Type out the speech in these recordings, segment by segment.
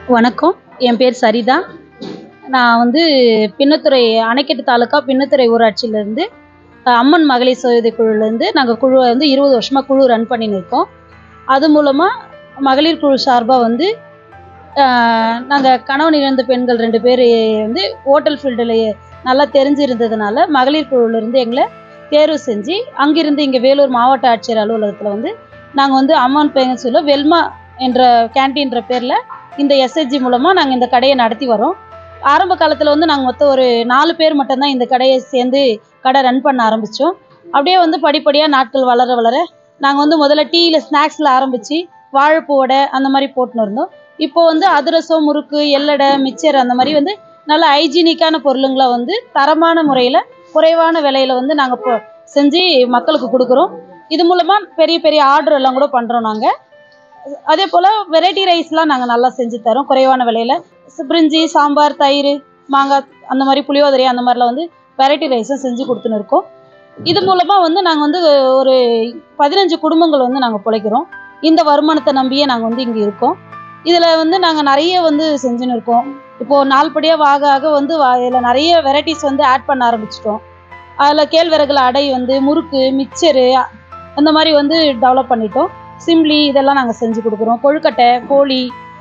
வணக்கம் என் பேர் சரிதா நான் வந்து பின்னத்துறை அணைக்கட்டு தாலுக்கா பின்னத்துறை ஊராட்சியிலேருந்து அம்மன் மகளிர் சுயஉதவி குழுலேருந்து நாங்கள் குழுவை வந்து இருபது வருஷமாக குழு ரன் பண்ணின்னு இருக்கோம் அது மூலமாக மகளிர் குழு சார்பாக வந்து நாங்கள் கணவன் இழந்த பெண்கள் ரெண்டு பேர் வந்து ஹோட்டல் ஃபீல்டில் நல்லா தெரிஞ்சிருந்ததுனால மகளிர் குழுவிலேருந்து எங்களை தேர்வு செஞ்சு அங்கிருந்து இங்கே வேலூர் மாவட்ட ஆட்சியர் அலுவலகத்தில் வந்து நாங்கள் வந்து அம்மன் பேங்கல்ல வெல்மா என்ற கேன்டீன்ற பேரில் இந்த எஸ்ஹெச்ஜி மூலமாக நாங்கள் இந்த கடையை நடத்தி வரோம் ஆரம்ப காலத்தில் வந்து நாங்கள் மொத்தம் ஒரு நாலு பேர் மட்டும்தான் இந்த கடையை சேர்ந்து கடை ரன் பண்ண ஆரம்பித்தோம் அப்படியே வந்து படிப்படியாக நாட்கள் வளர வளர நாங்கள் வந்து முதல்ல டீயில் ஸ்நாக்ஸில் ஆரம்பித்து வாழைப்பூ வடை அந்த மாதிரி போட்டுன்னு இருந்தோம் இப்போ வந்து அதிரசம் முறுக்கு எள்ளடை மிச்சர் அந்த மாதிரி வந்து நல்ல ஹைஜீனிக்கான பொருளுங்களை வந்து தரமான முறையில் குறைவான விலையில வந்து நாங்கள் இப்போ செஞ்சு மக்களுக்கு கொடுக்குறோம் இது மூலமாக பெரிய பெரிய ஆர்டர் எல்லாம் கூட பண்ணுறோம் நாங்கள் அதே போல் வெரைட்டி ரைஸ்லாம் நாங்கள் நல்லா செஞ்சு தரோம் குறைவான விலையில் பிரிஞ்சி சாம்பார் தயிர் மாங்காய் அந்த மாதிரி புளியோதரை அந்த மாதிரிலாம் வந்து வெரைட்டி ரைஸும் செஞ்சு கொடுத்துன்னு இருக்கோம் இது மூலமாக வந்து நாங்கள் வந்து ஒரு பதினஞ்சு குடும்பங்கள் வந்து நாங்கள் பிழைக்கிறோம் இந்த வருமானத்தை நம்பியே நாங்கள் வந்து இங்கே இருக்கோம் இதில் வந்து நாங்கள் நிறைய வந்து செஞ்சுன்னு இருக்கோம் இப்போது நாள்படியாக ஆக ஆக வந்து இதில் நிறைய வெரைட்டிஸ் வந்து ஆட் பண்ண ஆரம்பிச்சிட்டோம் அதில் கேழ்வரகுல அடை வந்து முறுக்கு மிக்சரு அந்த மாதிரி வந்து டெவலப் பண்ணிட்டோம் சிம்லி இதெல்லாம் நாங்கள் செஞ்சு கொடுக்குறோம் கொழுக்கட்டை கோழி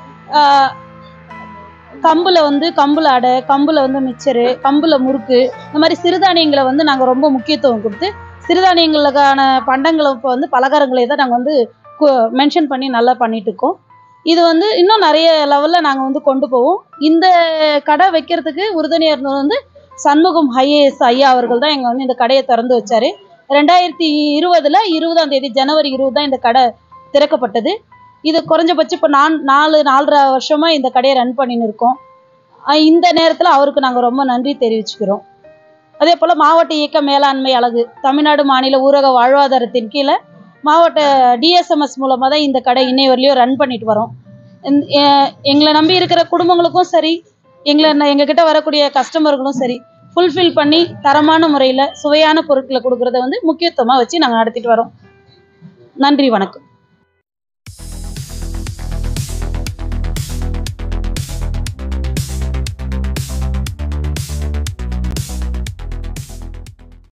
கம்பில் வந்து கம்பில் அடை கம்பில் வந்து மிக்சரு கம்பில் முறுக்கு இந்த மாதிரி சிறுதானியங்களை வந்து நாங்கள் ரொம்ப முக்கியத்துவம் கொடுத்து சிறுதானியங்களுக்கான பண்டங்களை இப்போ வந்து பலகாரங்களை தான் நாங்கள் வந்து மென்ஷன் பண்ணி நல்லா பண்ணிட்டு இருக்கோம் இது வந்து இன்னும் நிறைய லெவலில் நாங்கள் வந்து கொண்டு போவோம் இந்த கடை வைக்கிறதுக்கு உறுதுணையாக இருந்தது வந்து சண்முகம் ஐஏஎஸ் ஐயா அவர்கள் தான் எங்கள் வந்து இந்த கடையை திறந்து வச்சார் ரெண்டாயிரத்தி இருபதில் இருபதாம் தேதி ஜனவரி இருபது தான் இந்த கடை திறக்கப்பட்டது இது குறைஞ்சபட்சம் இப்போ நான் நாலு நாலரை வருஷமாக இந்த கடையை ரன் பண்ணின்னு இருக்கோம் இந்த நேரத்தில் அவருக்கு நாங்கள் ரொம்ப நன்றி தெரிவிச்சுக்கிறோம் அதே போல் மாவட்ட இயக்க மேலாண்மை அழகு தமிழ்நாடு மாநில ஊரக வாழ்வாதாரத்தின் கீழே மாவட்ட டிஎஸ்எம்எஸ் மூலமாக தான் இந்த கடை இன்னை வரலையும் ரன் பண்ணிட்டு வரோம் எங்களை நம்பி இருக்கிற குடும்பங்களுக்கும் சரி எங்களை எங்ககிட்ட வரக்கூடிய கஸ்டமர்களும் சரி ஃபுல்ஃபில் பண்ணி தரமான முறையில் சுவையான பொருட்களை கொடுக்குறத வந்து முக்கியத்துவமாக வச்சு நாங்கள் நடத்திட்டு வரோம் நன்றி வணக்கம்